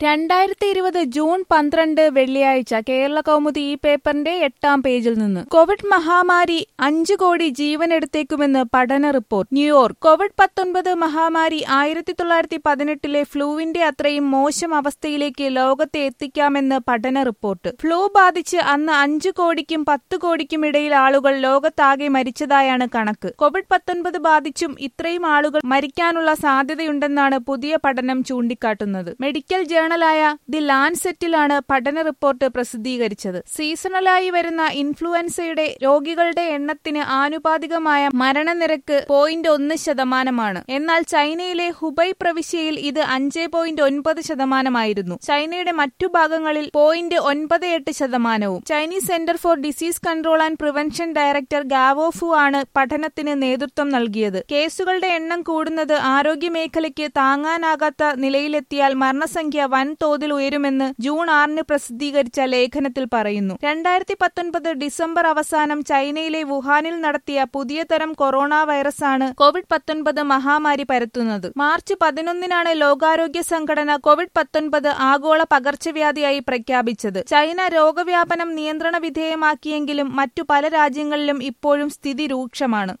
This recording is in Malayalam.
രണ്ടായിരത്തി ഇരുപത് ജൂൺ പന്ത്രണ്ട് വെള്ളിയാഴ്ച കേരള കൗമുദി ഈ പേപ്പറിന്റെ എട്ടാം പേജിൽ നിന്ന് കോവിഡ് മഹാമാരി അഞ്ചു കോടി ജീവനെടുത്തേക്കുമെന്ന് പഠന റിപ്പോർട്ട് ന്യൂയോർക്ക് കോവിഡ് പത്തൊൻപത് മഹാമാരി ആയിരത്തി തൊള്ളായിരത്തി പതിനെട്ടിലെ ഫ്ലൂവിന്റെ അത്രയും മോശം അവസ്ഥയിലേക്ക് ലോകത്തെ എത്തിക്കാമെന്ന് പഠന റിപ്പോർട്ട് ഫ്ലൂ ബാധിച്ച് അന്ന് അഞ്ചു കോടിക്കും പത്ത് കോടിക്കും ഇടയിൽ ആളുകൾ ലോകത്താകെ മരിച്ചതായാണ് കണക്ക് കോവിഡ് പത്തൊൻപത് ബാധിച്ചും ഇത്രയും ആളുകൾ മരിക്കാനുള്ള സാധ്യതയുണ്ടെന്നാണ് പുതിയ പഠനം ചൂണ്ടിക്കാട്ടുന്നത് മെഡിക്കൽ ജേണലായ ദി ലാൻസെറ്റിലാണ് പഠന റിപ്പോർട്ട് പ്രസിദ്ധീകരിച്ചത് സീസണലായി വരുന്ന ഇൻഫ്ലുവൻസയുടെ രോഗികളുടെ എണ്ണത്തിന് ആനുപാതികമായ മരണനിരക്ക് പോയിന്റ് ഒന്ന് ശതമാനമാണ് എന്നാൽ ചൈനയിലെ ഹുബൈ പ്രവിശ്യയിൽ ഇത് അഞ്ച് പോയിന്റ് ഒൻപത് ശതമാനമായിരുന്നു ചൈനയുടെ മറ്റു ഭാഗങ്ങളിൽ പോയിന്റ് ഒൻപത് എട്ട് ശതമാനവും Chinese Center for Disease Control and Prevention director Gao Fu ആണ് പഠനത്തിന് നേതൃത്വം നൽകിയത് കേസുകളുടെ എണ്ണം കൂടുന്നത് ആരോഗ്യമേഖലയ്ക്ക് താങ്ങാനാകാത്ത നിലയിലെത്തിയാൽ മരണസംഖ്യ വൻതോതിൽ ഉയരുമെന്ന് ജൂൺ ആറിന് പ്രസിദ്ധീകരിച്ച ലേഖനത്തിൽ പറയുന്നു രണ്ടായിരത്തി പത്തൊൻപത് ഡിസംബർ അവസാനം ചൈനയിലെ വുഹാനിൽ നടത്തിയ പുതിയ തരം കൊറോണ വൈറസാണ് കോവിഡ് പത്തൊൻപത് മഹാമാരി പരത്തുന്നത് മാർച്ച് പതിനൊന്നിനാണ് ലോകാരോഗ്യ സംഘടന കോവിഡ് പത്തൊൻപത് ആഗോള പകർച്ചവ്യാധിയായി പ്രഖ്യാപിച്ചത് ചൈന രോഗവ്യാപനം നിയന്ത്രണ വിധേയമാക്കിയെങ്കിലും മറ്റു പല രാജ്യങ്ങളിലും ഇപ്പോഴും സ്ഥിതി രൂക്ഷമാണ്